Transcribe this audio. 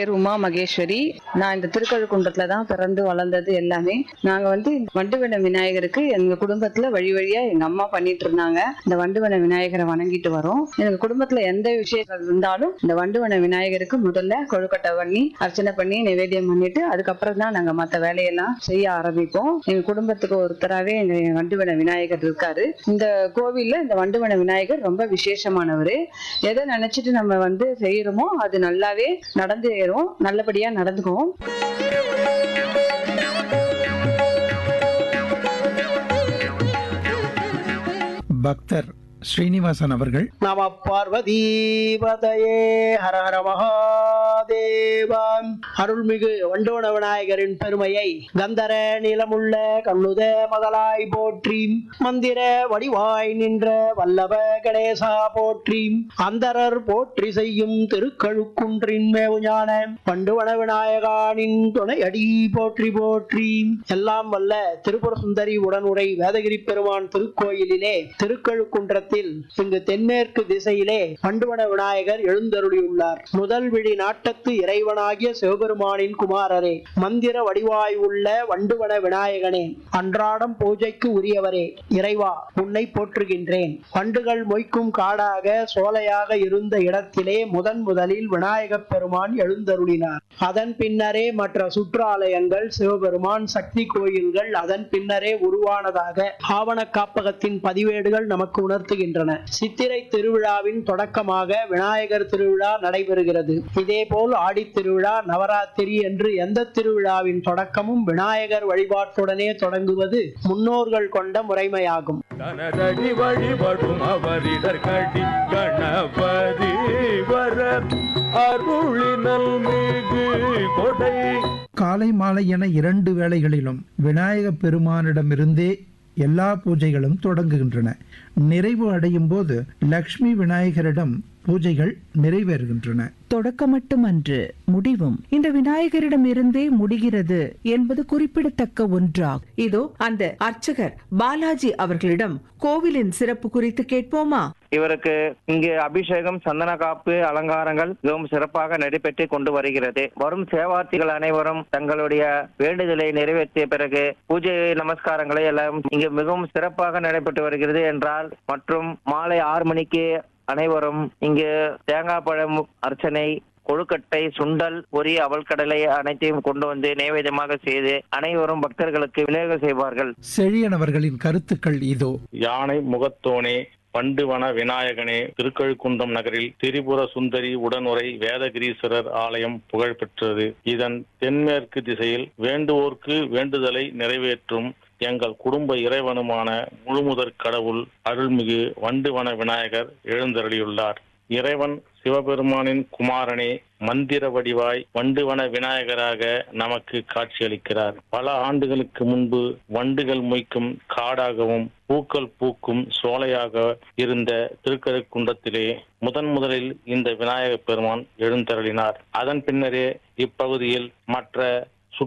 பேர் உமா மகேஸ்வரி நான் இந்த திருக்கழுக்குன்றத்துல தான் பிறந்து வளர்ந்தது எல்லாமே நாங்க வந்து வண்டுவன விநாயகருக்கு எங்க குடும்பத்துல வழி வழியா எங்க அம்மா பண்ணிட்டு இருந்தாங்க இந்த வண்டுவன விநாயகரை வணங்கிட்டு வரோம் எங்க குடும்பத்துல எந்த விஷயம் இருந்தாலும் இந்த வண்டுவன விநாயகருக்கு முதல்ல கொழுக்கட்டை பண்ணி அர்ச்சனை பண்ணி நிவேதியம் பண்ணிட்டு அதுக்கப்புறம் தான் நாங்க மத்த வேலையெல்லாம் செய்ய ஆரம்பிப்போம் எங்க குடும்பத்துக்கு ஒருத்தராவே எங்க வண்டுவன விநாயகர் இருக்காரு இந்த கோவில்ல இந்த வண்டுவன விநாயகர் ரொம்ப விசேஷமானவர் எதை நினைச்சிட்டு நம்ம வந்து செய்யறோமோ அது நல்லாவே நடந்து ஏறும் நல்லபடியா நடந்துக்குவோம் பக்தர் ஸ்ரீனிவாசன் அவர்கள் நம பார்வதீபதையே ஹர ஹர மகாதேவம் அருள்மிகு வண்டோண விநாயகரின் பெருமையை கந்தர நிலமுள்ள கண்ணுத முதலாய் போற்றி மந்திர வடிவாய் நின்ற வல்லப கணேசா போற்றி அந்தரர் போற்றி செய்யும் திருக்கழுக்குன்றின் மேவுஞான வண்டுவன விநாயகானின் துணையடி போற்றி போற்றி எல்லாம் வல்ல திருப்புர சுந்தரி உடனுரை வேதகிரி பெருமான் திருக்கோயிலிலே திருக்கழுக்குன்றத்தில் இங்கு தென்மேற்கு திசையிலே பண்டுவன விநாயகர் எழுந்தருளியுள்ளார் முதல் விழி நாட்டத்து இறைவனாகிய சிவபெருமானின் குமாரரே மந்திர வடிவாய் உள்ள வண்டுவன விநாயகனே அன்றாடம் பூஜைக்கு உரியவரே இறைவா உன்னை போற்றுகின்றேன் வண்டுகள் மொய்க்கும் காடாக சோலையாக இருந்த இடத்திலே முதன் முதலில் விநாயகப் பெருமான் எழுந்தருளினார் அதன் பின்னரே மற்ற சுற்றாலயங்கள் சிவபெருமான் சக்தி கோயில்கள் அதன் பின்னரே உருவானதாக ஆவண காப்பகத்தின் பதிவேடுகள் நமக்கு உணர்த்துகின்றன சித்திரை திருவிழாவின் தொடக்கமாக விநாயகர் திருவிழா நடைபெறுகிறது இதேபோல் ஆடி திருவிழா நவராத்திரி என்று எந்த திருவிழாவின் தொடக்கமும் விநாயகர் வழிபாட்டுடனே தொடங்குவது முன்னோர்கள் கொண்ட முறைமையாகும் தனதடி வழிபடும் அவரிடர் கடி கணபதி வர அருளினல் மிகு கொடை காலை மாலை என இரண்டு வேளைகளிலும் விநாயக பெருமானிடமிருந்தே எல்லா பூஜைகளும் தொடங்குகின்றன நிறைவு அடையும் போது லக்ஷ்மி விநாயகரிடம் பூஜைகள் நிறைவேறுகின்றன தொடக்கம் மட்டுமன்று முடிவும் இந்த விநாயகரிடம் இருந்தே முடிகிறது என்பது குறிப்பிடத்தக்க ஒன்றாகும் இதோ அந்த அர்ச்சகர் பாலாஜி அவர்களிடம் கோவிலின் சிறப்பு குறித்து கேட்போமா இவருக்கு இங்கு அபிஷேகம் சந்தன காப்பு அலங்காரங்கள் மிகவும் சிறப்பாக நடைபெற்று கொண்டு வருகிறது வரும் சேவார்த்திகள் அனைவரும் தங்களுடைய வேண்டுதலை நிறைவேற்றிய பிறகு பூஜை நமஸ்காரங்களை எல்லாம் இங்கு மிகவும் சிறப்பாக நடைபெற்று வருகிறது என்றால் மற்றும் மாலை ஆறு மணிக்கு அனைவரும் இங்கு தேங்காய் பழம் அர்ச்சனை கொழுக்கட்டை சுண்டல் பொரி அவல்கடலை அனைத்தையும் கொண்டு வந்து நைவேத்தியமாக செய்து அனைவரும் பக்தர்களுக்கு விநியோகம் செய்வார்கள் செழியன் அவர்களின் கருத்துக்கள் இதோ யானை முகத்தோனே பண்டுவன விநாயகனே திருக்கழுக்குன்றம் நகரில் திரிபுர சுந்தரி உடனுரை வேதகிரீஸ்வரர் ஆலயம் புகழ் பெற்றது இதன் தென்மேற்கு திசையில் வேண்டுவோர்க்கு வேண்டுதலை நிறைவேற்றும் எங்கள் குடும்ப இறைவனுமான முழுமுதற் கடவுள் அருள்மிகு வண்டுவன விநாயகர் எழுந்தருளியுள்ளார் இறைவன் சிவபெருமானின் குமாரனே மந்திர வடிவாய் வண்டுவன விநாயகராக நமக்கு காட்சியளிக்கிறார் பல ஆண்டுகளுக்கு முன்பு வண்டுகள் மொய்க்கும் காடாகவும் பூக்கள் பூக்கும் சோலையாக இருந்த திருக்கழுக்குன்றத்திலே முதன் முதலில் இந்த விநாயக பெருமான் எழுந்தருளினார் அதன் பின்னரே இப்பகுதியில் மற்ற